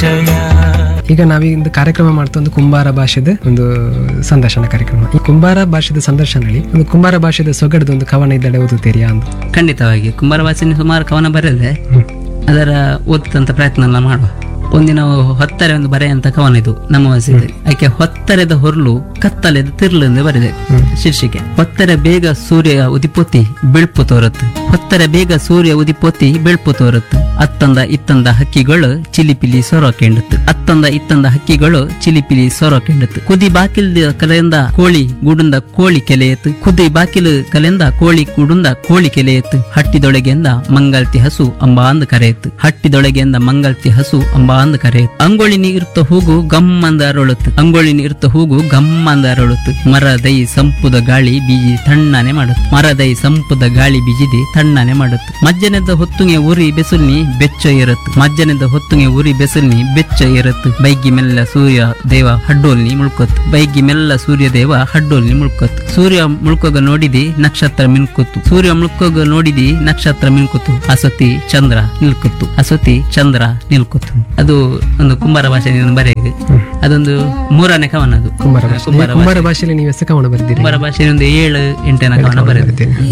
ಪರಿಚಯ ಈಗ ನಾವೀಗ ಕಾರ್ಯಕ್ರಮ ಮಾಡ್ತಾ ಒಂದು ಕುಂಬಾರ ಭಾಷೆದ ಒಂದು ಸಂದರ್ಶನ ಕಾರ್ಯಕ್ರಮ ಈ ಕುಂಬಾರ ಭಾಷೆದ ಸಂದರ್ಶನದಲ್ಲಿ ಒಂದು ಕುಂಬಾರ ಭಾಷೆದ ಸೊಗಡದ ಒಂದು ಕವನ ಇದ್ದಡೆ ಓದುತ್ತೀರಿಯಾ ಅಂತ ಖಂಡಿತವಾಗಿ ಕುಂಬಾರವಾಸಿನಿ ಸುಮಾರು ಕವನ ಬರೆದೆ ಅದರ ಓದ್ತಂತ ಪ್ರಯತ್ನ ಎಲ್ಲ ಮಾಡುವ ಒಂದಿನ ಹೊತ್ತರೆ ಒಂದು ಬರೆ ಅಂತ ಕವನ ಇದು ನಮ್ಮ ವಾಸಿದೆ ಆಕೆ ಹೊತ್ತರೆದ ಹೊರ್ಲು ಕತ್ತಲೆದ ತಿರ್ಲು ಎಂದು ಬರೆದೆ ಶೀರ್ಷಿಕೆ ಹೊತ್ತರೆ ಬೇಗ ಸೂರ್ಯ ಉದಿಪೋತಿ ಬೆಳ್ಪು ತೋರತ್ತು ಹೊತ್ತರೆ ಬೇಗ ಸೂರ್ಯ ಉದಿಪೋತಿ ಬೆಳ್ಪು ತೋರತ್ತು ಅತ್ತಂದ ಇತ್ತಂದ ಹಕ್ಕಿಗಳು ಚಿಲಿಪಿಲಿ ಸೊರ ಕೆಂಡತ್ತು ಅತ್ತಂದ ಇತ್ತಂದ ಹಕ್ಕಿಗಳು ಚಿಲಿಪಿಲಿ ಸೊರ ಕೆಂಡತ್ತು ಕುದಿ ಬಾಕಿಲ್ ಕಲೆಯಿಂದ ಕೋಳಿ ಗೂಡುಂದ ಕೋಳಿ ಕೆಲೆಯತ್ತು ಕುದಿ ಬಾಕಿಲು ಕಲೆಯಿಂದ ಕೋಳಿ ಗೂಡುಂದ ಕೋಳಿ ಕೆಲೆಯತ್ತು ಹಟ್ಟಿದೊಳಗೆಂದ ಮಂಗಲ್ತಿ ಹಸು ಅಂಬ ಅಂದ ಕರೆಯತ್ತು ಹಟ್ಟಿದೊಳಗೆಂದ ಮಂಗಲ್ತಿ ಹಸು ಅಂಬ ಅಂದ ಕರೆಯತ್ತು ಅಂಗೋಳಿನಿ ಇರ್ತ ಹೂಗು ಗಮ್ಮಂದ ಅರಳುತ್ತು ಅಂಗೋಳಿನಿ ಇರ್ತ ಹೂಗು ಗಮ್ಮಂದ ಅರಳುತ್ತು ಮರ ದೈ ಸಂಪುದ ಗಾಳಿ ಬೀಜಿ ತಣ್ಣನೆ ಮಾಡುತ್ತೆ ಮರ ದೈ ಸಂಪುದ ಗಾಳಿ ಬೀಜಿದಿ ತಣ್ಣನೆ ಮಾಡುತ್ತೆ ಮಜ್ಜನದ ಹೊತ್ತುಗೆ ಉರಿ ಬೆಸುಲ್ನಿ ಬೆಚ್ಚ ಇರತ್ತು ಮಜ್ಜನದ ಹೊತ್ತುಗೆ ಉರಿ ಬೆಸುಲ್ನಿ ಬೆಚ್ಚ ಇರತ್ತು ಬೈಗಿ ಮೆಲ್ಲ ಸೂರ್ಯ ದೇವ ಹಡ್ಡೋಲ್ನಿ ಮುಳ್ಕೊತ್ತು ಬೈಗಿ ಮೆಲ್ಲ ಸೂರ್ಯ ದೇವ ಹಡ್ಡೋಲ್ನಿ ಮುಳ್ಕೊತ್ತು ಸೂರ್ಯ ಮುಳ್ಕೋಗ ನೋಡಿದಿ ನಕ್ಷತ್ರ ಮಿನ್ಕೊತ್ತು ಸೂರ್ಯ ಮುಳ್ಕೋಗ ನೋಡಿದಿ ನಕ್ಷತ್ರ ಮಿನ್ಕೊತ್ತು ಅಸತಿ ಚಂದ್ರ ನಿಲ್ಕೊತ್ತು ಅಸತಿ ಚಂದ್ರ ನಿಲ್ಕೊತ್ತು ಅದು ಒಂದು ಕುಂಬಾರ ಭಾಷೆ ಬರೆಯ ಅದೊಂದು ಮೂರನೇ ಕವನ ಅದು ಕುಂಬಾರ ಭಾಷೆ ಕುಂಬಾರ ಕುಂಬಾರ ಭಾಷೆಯಲ್ಲಿ ನೀವು ಎಷ್ಟು ಕವನ ಬರೆದಿರಿ ಕುಂಬಾರ ಭಾಷೆ ಒಂದು ಏಳು ಎಂಟನೇ ಕವನ ಬರೆದಿದೆ